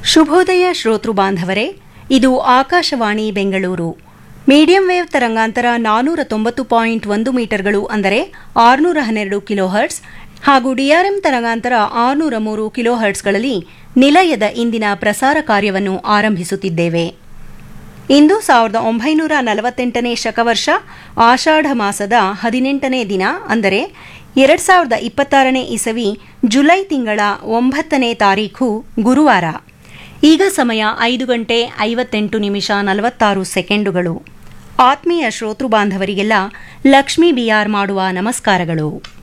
ಶುಭೋದಯ ಶ್ರೋತೃ ಬಾಂಧವರೇ ಇದು ಆಕಾಶವಾಣಿ ಬೆಂಗಳೂರು ಮೀಡಿಯಂ ವೇವ್ ತರಂಗಾಂತರ ನಾನೂರ ತೊಂಬತ್ತು ಪಾಯಿಂಟ್ ಒಂದು ಮೀಟರ್ಗಳು ಅಂದರೆ ಆರುನೂರ ಹನ್ನೆರಡು ಕಿಲೋಹರ್ಟ್ಸ್ ಹಾಗೂ ಡಿಆರ್ಎಂ ತರಂಗಾಂತರ ಆರುನೂರ ಮೂರು ಕಿಲೋಹರ್ಟ್ಸ್ಗಳಲ್ಲಿ ನಿಲಯದ ಇಂದಿನ ಪ್ರಸಾರ ಕಾರ್ಯವನ್ನು ಆರಂಭಿಸುತ್ತಿದ್ದೇವೆ ಇಂದು ಸಾವಿರದ ಒಂಬೈನೂರ ನಲವತ್ತೆಂಟನೇ ಶಕವರ್ಷ ಆಷಾಢ ಮಾಸದ ಹದಿನೆಂಟನೇ ದಿನ ಅಂದರೆ ಎರಡ್ ಸಾವಿರದ ಇಪ್ಪತ್ತಾರನೇ ಇಸವಿ ಜುಲೈ ತಿಂಗಳ ಒಂಬತ್ತನೇ ತಾರೀಖು ಗುರುವಾರ ಈಗ ಸಮಯ ಐದು ಗಂಟೆ ಐವತ್ತೆಂಟು ನಿಮಿಷ ನಲವತ್ತಾರು ಸೆಕೆಂಡುಗಳು ಆತ್ಮೀಯ ಶ್ರೋತೃ ಬಾಂಧವರಿಗೆಲ್ಲ ಲಕ್ಷ್ಮೀ ಬಿಆರ್ ಮಾಡುವ ನಮಸ್ಕಾರಗಳು